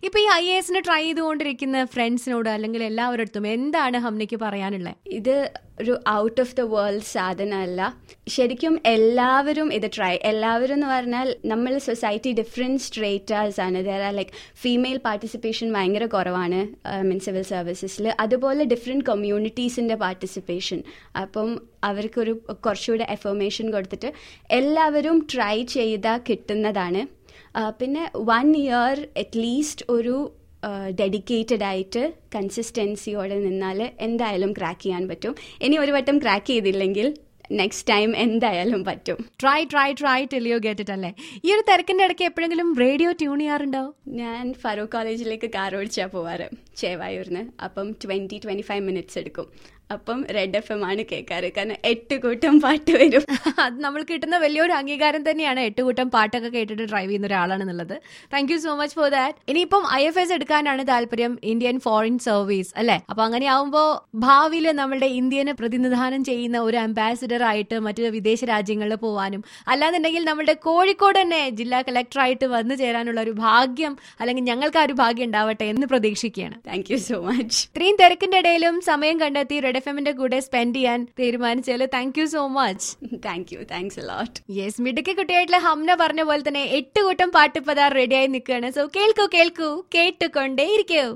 ഇപ്പൊ ഈ ഐ എസിന് ട്രൈ ചെയ്തുകൊണ്ടിരിക്കുന്ന ഫ്രണ്ട്സിനോട് അല്ലെങ്കിൽ എല്ലാവരടുത്തും എന്താണ് ഹംനയ്ക്ക് പറയാനുള്ളത് ഇത് ഒരു ഔട്ട് ഓഫ് ദ വേൾഡ് സാധനമല്ല ശരിക്കും എല്ലാവരും ഇത് ട്രൈ എല്ലാവരും എന്ന് പറഞ്ഞാൽ നമ്മൾ സൊസൈറ്റി ഡിഫറെൻറ്റ് സ്ട്രേറ്റേഴ്സ് ആണ് there are like female participation ഭയങ്കര കുറവാണ് മീൻ സിവിൽ സർവീസസിൽ അതുപോലെ ഡിഫറെൻറ്റ് കമ്മ്യൂണിറ്റീസിൻ്റെ പാർട്ടിസിപ്പേഷൻ അപ്പം അവർക്കൊരു കുറച്ചുകൂടെ എഫർമേഷൻ കൊടുത്തിട്ട് എല്ലാവരും ട്രൈ ചെയ്താൽ കിട്ടുന്നതാണ് ആ, പിന്നെ വൺ ഇയർ അറ്റ്ലീസ്റ്റ് ഒരു ഡെഡിക്കേറ്റഡ് ആയിട്ട് കൺസിസ്റ്റൻസിയോടെ നിന്നാൽ എന്തായാലും ക്രാക്ക് ചെയ്യാൻ പറ്റും ഇനി ഒരു വട്ടം ക്രാക്ക് ചെയ്തില്ലെങ്കിൽ നെക്സ്റ്റ് ടൈം എന്തായാലും പറ്റും try try try till you get it അല്ലേ ഈ ഒരു തിരക്കിന്റെ ഇടയ്ക്ക് എപ്പോഴെങ്കിലും റേഡിയോ ട്യൂൺ ചെയ്യാറുണ്ടോ ഞാൻ ഫറൂഖ് കോളേജിലേക്ക് കാർ ഓടിച്ചാൽ പോവാറ് ചേവായൂരിന് അപ്പം ട്വൻറ്റി ട്വൻറ്റി ഫൈവ് മിനിറ്റ്സ് എടുക്കും അപ്പം റെഡ് എഫ് എം ആണ് കേൾക്കാറ് കാരണം എട്ട് കൂട്ടം പാട്ട് വരും അത് നമ്മൾ കിട്ടുന്ന വലിയൊരു അംഗീകാരം തന്നെയാണ് എട്ട് കൂട്ടം പാട്ടൊക്കെ കേട്ടിട്ട് ഡ്രൈവ് ചെയ്യുന്ന ഒരാളാണെന്നുള്ളത് thank you so much for that ഇനിയിപ്പം ഐ എഫ് എസ് എടുക്കാനാണ് താല്പര്യം ഇന്ത്യൻ ഫോറിൻ സർവീസ് അല്ലെ അപ്പൊ അങ്ങനെ ആവുമ്പോ ഭാവിയിൽ നമ്മളുടെ ഇന്ത്യനെ പ്രതിനിധാനം ചെയ്യുന്ന ഒരു അംബാസിഡർ ആയിട്ട് മറ്റു വിദേശ രാജ്യങ്ങളിൽ പോവാനും അല്ലാന്നുണ്ടെങ്കിൽ നമ്മുടെ കോഴിക്കോട് തന്നെ ജില്ലാ കളക്ടർ ആയിട്ട് വന്നു ചേരാനുള്ള ഒരു ഭാഗ്യം അല്ലെങ്കിൽ ഞങ്ങൾക്ക് ആ ഒരു ഭാഗ്യം ഉണ്ടാവട്ടെ എന്ന് പ്രതീക്ഷിക്കുകയാണ് താങ്ക് യു സോ മച്ച് ഇത്രയും തിരക്കിന്റെ ഇടയിലും സമയം കണ്ടെത്തി റെഡ് എഫ് എമ്മിന്റെ കൂടെ സ്പെൻഡ് ചെയ്യാൻ തീരുമാനിച്ചാൽ thank you so much thank you thanks a lot yes മിടുക്കി കുട്ടിയായിട്ടുള്ള ഹംന പറഞ്ഞ പോലെ തന്നെ എട്ട് കൂട്ടം പാട്ട് പതാർ റെഡിയായി നിൽക്കുകയാണ് സോ കേൾക്കൂ കേൾക്കൂ കേട്ടുകൊണ്ടേ ഇരിക്കൂ